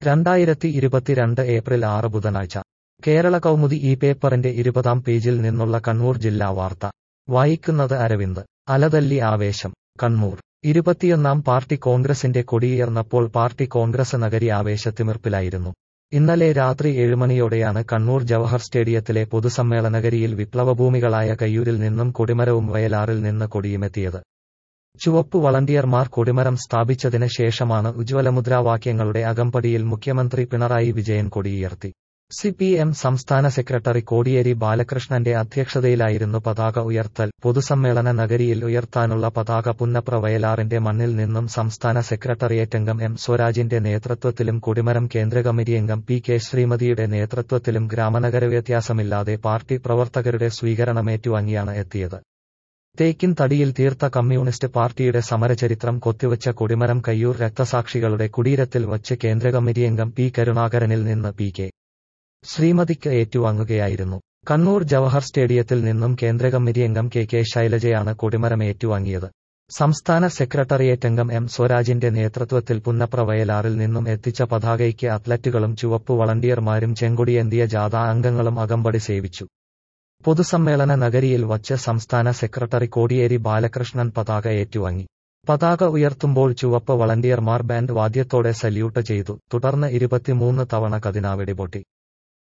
രണ്ടായിരത്തി ഇരുപത്തിരണ്ട് ഏപ്രിൽ ആറ് ബുധനാഴ്ച കേരള കൗമുദി ഈ പേപ്പറിന്റെ ഇരുപതാം പേജിൽ നിന്നുള്ള കണ്ണൂർ ജില്ലാ വാർത്ത വായിക്കുന്നത് അരവിന്ദ് അലതല്ലി ആവേശം കണ്ണൂർ ഇരുപത്തിയൊന്നാം പാർട്ടി കോൺഗ്രസിന്റെ കൊടിയുയർന്നപ്പോൾ പാർട്ടി കോൺഗ്രസ് നഗരി ആവേശത്തിമിർപ്പിലായിരുന്നു ഇന്നലെ രാത്രി ഏഴുമണിയോടെയാണ് കണ്ണൂർ ജവഹർ സ്റ്റേഡിയത്തിലെ പൊതുസമ്മേളനഗരിയിൽ വിപ്ലവഭൂമികളായ കയ്യൂരിൽ നിന്നും കൊടിമരവും വയലാറിൽ നിന്ന് കൊടിയുമെത്തിയത് ചുവപ്പ് വളണ്ടിയർമാർ കൊടിമരം സ്ഥാപിച്ചതിന് ശേഷമാണ് ഉജ്ജ്വലമുദ്രാവാക്യങ്ങളുടെ അകമ്പടിയിൽ മുഖ്യമന്ത്രി പിണറായി വിജയൻ കൊടിയുയർത്തി സി പി എം സംസ്ഥാന സെക്രട്ടറി കോടിയേരി ബാലകൃഷ്ണന്റെ അധ്യക്ഷതയിലായിരുന്നു പതാക ഉയർത്തൽ പൊതുസമ്മേളന നഗരിയിൽ ഉയർത്താനുള്ള പതാക പുന്നപ്ര വയലാറിന്റെ മണ്ണിൽ നിന്നും സംസ്ഥാന സെക്രട്ടറിയേറ്റംഗം എം സ്വരാജിന്റെ നേതൃത്വത്തിലും കൊടിമരം കേന്ദ്ര കമ്മിറ്റിയംഗം പി കെ ശ്രീമതിയുടെ നേതൃത്വത്തിലും ഗ്രാമനഗര വ്യത്യാസമില്ലാതെ പാർട്ടി പ്രവർത്തകരുടെ സ്വീകരണമേറ്റുവാങ്ങിയാണ് എത്തിയത് തേക്കിൻ തടിയിൽ തീർത്ത കമ്മ്യൂണിസ്റ്റ് പാർട്ടിയുടെ സമരചരിത്രം കൊത്തിവച്ച കൊടിമരം കയ്യൂർ രക്തസാക്ഷികളുടെ കുടീരത്തിൽ വച്ച് കേന്ദ്ര കമ്മിറ്റിയംഗം പി കരുണാകരനിൽ നിന്ന് പി കെ ശ്രീമതിക്ക് ഏറ്റുവാങ്ങുകയായിരുന്നു കണ്ണൂർ ജവഹർ സ്റ്റേഡിയത്തിൽ നിന്നും കേന്ദ്ര കമ്മിറ്റിയംഗം കെ കെ ശൈലജയാണ് കൊടിമരം ഏറ്റുവാങ്ങിയത് സംസ്ഥാന സെക്രട്ടറിയേറ്റംഗം എം സ്വരാജിന്റെ നേതൃത്വത്തിൽ പുന്നപ്ര വയലാറിൽ നിന്നും എത്തിച്ച പതാകയ്ക്ക് അത്ലറ്റുകളും ചുവപ്പ് വളണ്ടിയർമാരും ചെങ്കൊടിയേന്തിയ ജാഥ അംഗങ്ങളും അകമ്പടി സേവിച്ചു പൊതുസമ്മേളന നഗരിയിൽ വച്ച് സംസ്ഥാന സെക്രട്ടറി കോടിയേരി ബാലകൃഷ്ണൻ പതാക ഏറ്റുവാങ്ങി പതാക ഉയർത്തുമ്പോൾ ചുവപ്പ് വളണ്ടിയർമാർ ബാൻഡ് വാദ്യത്തോടെ സല്യൂട്ട് ചെയ്തു തുടർന്ന് ഇരുപത്തിമൂന്ന് തവണ കതിനാവെടി പൊട്ടി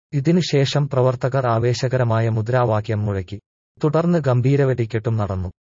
ഇതിനുശേഷം പ്രവർത്തകർ ആവേശകരമായ മുദ്രാവാക്യം മുഴക്കി തുടർന്ന് ഗംഭീര വെടിക്കെട്ടും നടന്നു